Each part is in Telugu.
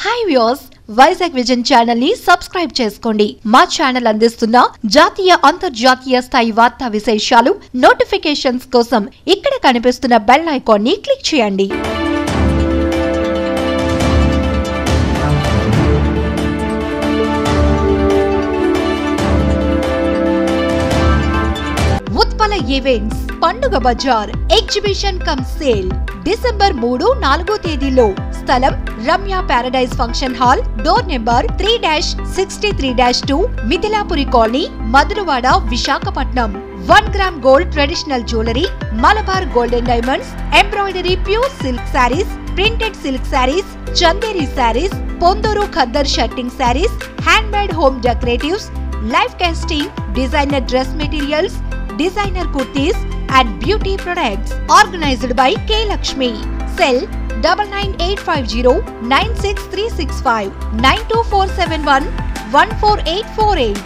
Hi views Vizag vision channel ని సబ్స్క్రైబ్ చేసుకోండి మా ఛానల్ అందిస్తున్న జాతీయ అంతర్జాతీయ స్థాయి వార్తా విశేషాలు నోటిఫికేషన్స్ కోసం ఇక్కడ కనిపిస్తున్న బెల్ ఐకాన్ ని క్లిక్ చేయండి ఉత్పల ఈవెంట్స్ పండుగ బజార్ ఎగ్జిబిషన్ కమ్ సేల్ డిసెంబర్ మూడు నాలుగో తేదీలో స్థలం Ramya paradise function hall door number three dash sixty three dash two Mithilapuri colony Madhurawada Visakhapatnam one gram gold traditional jewellery Malabar golden diamonds embroidery pure silk saris printed silk saris Chanderi saris Ponduru khaddar shirting saris hand made home decoratives life casting designer dress materials designer kurtis and beauty products organized by K Lakshmi. Cell double nine eight five zero nine six three six five nine two four seven one one four eight four eight.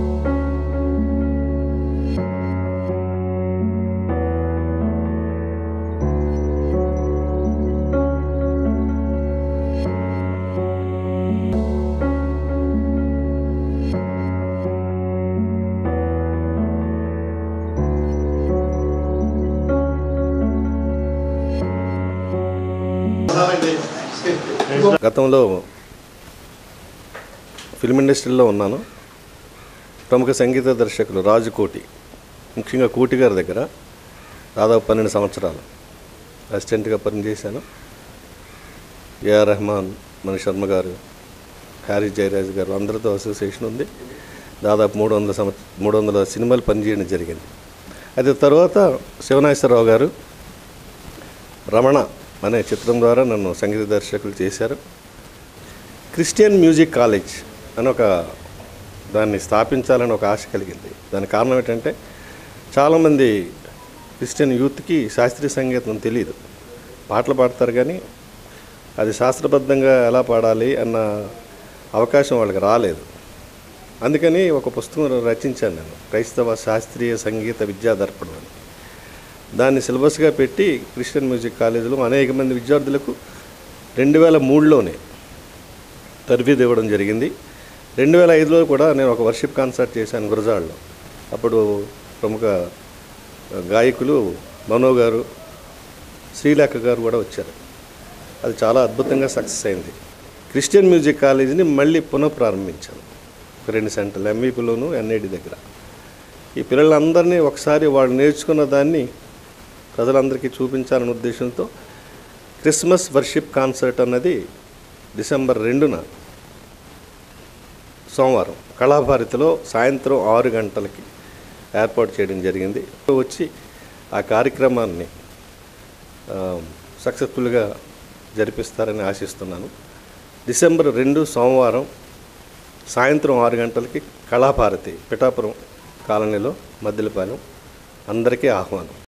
గతంలో ఫిల్మ్ ఇండస్ట్రీలో ఉన్నాను ప్రముఖ సంగీత దర్శకులు రాజు కోటి ముఖ్యంగా కోటి గారి దగ్గర దాదాపు పన్నెండు సంవత్సరాలు అసిస్టెంట్గా పనిచేశాను ఏఆర్ రెహమాన్ మన శర్మ గారు హ్యారీ జయరాజ్ గారు అందరితో అసోసియేషన్ ఉంది దాదాపు మూడు వందల సంవత్స మూడు వందల సినిమాలు పనిచేయడం జరిగింది అయితే తర్వాత శివనాగేశ్వరరావు గారు రమణ అనే చిత్రం ద్వారా నన్ను సంగీత దర్శకులు చేశారు క్రిస్టియన్ మ్యూజిక్ కాలేజ్ అని ఒక దాన్ని స్థాపించాలని ఒక ఆశ కలిగింది దాని కారణం ఏంటంటే చాలామంది క్రిస్టియన్ యూత్కి శాస్త్రీయ సంగీతం తెలియదు పాటలు పాడతారు కానీ అది శాస్త్రబద్ధంగా ఎలా పాడాలి అన్న అవకాశం వాళ్ళకి రాలేదు అందుకని ఒక పుస్తకం రచించాను నేను క్రైస్తవ శాస్త్రీయ సంగీత విద్యా దర్పణం అని దాన్ని సిలబస్గా పెట్టి క్రిస్టియన్ మ్యూజిక్ కాలేజీలో అనేక మంది విద్యార్థులకు రెండు వేల మూడులోనే తర్ఫీదు ఇవ్వడం జరిగింది రెండు వేల ఐదులో కూడా నేను ఒక వర్షిప్ కాన్సర్ట్ చేశాను గురజాడలో అప్పుడు ప్రముఖ గాయకులు మనో గారు శ్రీలేఖ గారు కూడా వచ్చారు అది చాలా అద్భుతంగా సక్సెస్ అయింది క్రిస్టియన్ మ్యూజిక్ కాలేజీని మళ్ళీ పునఃప్రారంభించాను ఒక రెండు సెంటర్లు ఎంఈపీలోను ఎన్ఐడి దగ్గర ఈ పిల్లలందరినీ ఒకసారి వాళ్ళు నేర్చుకున్న దాన్ని ప్రజలందరికీ చూపించాలనే ఉద్దేశంతో క్రిస్మస్ వర్షిప్ కాన్సర్ట్ అన్నది డిసెంబర్ రెండున సోమవారం కళాభారతిలో సాయంత్రం ఆరు గంటలకి ఏర్పాటు చేయడం జరిగింది వచ్చి ఆ కార్యక్రమాన్ని సక్సెస్ఫుల్గా జరిపిస్తారని ఆశిస్తున్నాను డిసెంబర్ రెండు సోమవారం సాయంత్రం ఆరు గంటలకి కళాభారతి పిఠాపురం కాలనీలో మద్దెలపాలెం అందరికీ ఆహ్వానం